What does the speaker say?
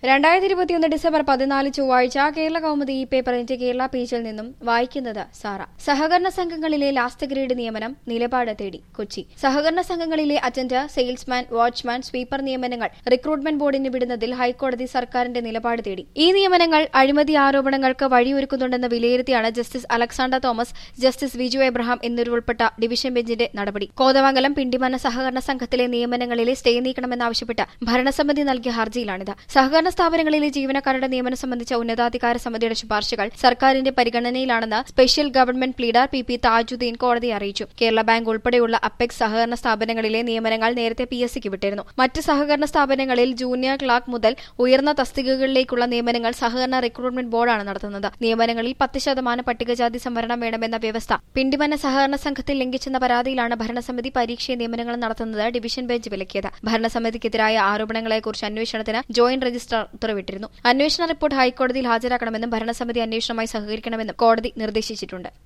രണ്ടായിരത്തി ഇരുപത്തിയൊന്ന് ഡിസംബർ പതിനാല് ചൊവ്വാഴ്ച കേരള കൗമുദി ഈ പേപ്പറിന്റെ കേരള പേജിൽ നിന്നും വായിക്കുന്നത് സാറ സഹകരണ സംഘങ്ങളിലെ ലാസ്റ്റ് ഗ്രേഡ് നിയമനം നിലപാട് തേടി കൊച്ചി സഹകരണ സംഘങ്ങളിലെ അറ്റൻഡർ സെയിൽസ്മാൻ വാച്ച്മാൻ സ്വീപ്പർ നിയമനങ്ങൾ റിക്രൂട്ട്മെന്റ് ബോർഡിന് വിടുന്നതിൽ ഹൈക്കോടതി സർക്കാരിന്റെ നിലപാട് തേടി ഈ നിയമനങ്ങൾ അഴിമതി ആരോപണങ്ങൾക്ക് വഴിയൊരുക്കുന്നുണ്ടെന്ന് വിലയിരുത്തിയാണ് ജസ്റ്റിസ് അലക്സാണ്ടർ തോമസ് ജസ്റ്റിസ് വിജു എബ്രഹാം എന്നിവരുൾപ്പെട്ട ഡിവിഷൻ ബെഞ്ചിന്റെ നടപടി കോതമംഗലം പിണ്ടിമന സഹകരണ സംഘത്തിലെ നിയമനങ്ങളിലെ സ്റ്റേ നീക്കണമെന്നാവശ്യപ്പെട്ട് ഭരണസമിതി നൽകിയ ഹർജിയിലാണിത് സഹകരണ സ്ഥാപനങ്ങളിലെ ജീവനക്കാരുടെ നിയമനം സംബന്ധിച്ച ഉന്നതാധികാര സമിതിയുടെ ശുപാർശകൾ സർക്കാരിന്റെ പരിഗണനയിലാണെന്ന് special government pleader P P Thajudheen കോടതിയെ അറിയിച്ചു കേരള ബാങ്ക് ഉൾപ്പെടെയുള്ള അപ്പെക്സ് സഹകരണ സ്ഥാപനങ്ങളിലെ നിയമനങ്ങൾ നേരത്തെ പി എസ് സിക്ക് വിട്ടിരുന്നു മറ്റ് സഹകരണ സ്ഥാപനങ്ങളിൽ ജൂനിയർ ക്ലാർക്ക് മുതൽ ഉയർന്ന തസ്തികകളിലേക്കുള്ള നിയമനങ്ങൾ സഹകരണ റിക്രൂട്ട്മെന്റ് ബോർഡാണ് നടത്തുന്നത് നിയമനങ്ങളിൽ പത്ത് ശതമാനം പട്ടികജാതി സംവരണം വേണമെന്ന വ്യവസ്ഥ പിണ്ടിമന സഹകരണ സംഘത്തിൽ ലംഘിച്ചെന്ന പരാതിയിലാണ് ഭരണസമിതി പരീക്ഷ നിയമനങ്ങൾ നടത്തുന്നത് ഡിവിഷൻ ബെഞ്ച് വിലക്കിയത് ഭരണസമിതിക്കെതിരായ ആരോപണങ്ങളെക്കുറിച്ച് അന്വേഷണത്തിന് ജോയിന്റ് രജിസ്ട്രാർ ഉത്തരവിട്ടിരുന്നു അന്വേഷണ റിപ്പോർട്ട് ഹൈക്കോടതിയിൽ ഹാജരാക്കണമെന്നും ഭരണസമിതി അന്വേഷണവുമായി സഹകരിക്കണമെന്നും കോടതി നിർദ്ദേശിച്ചിട്ടുണ്ട്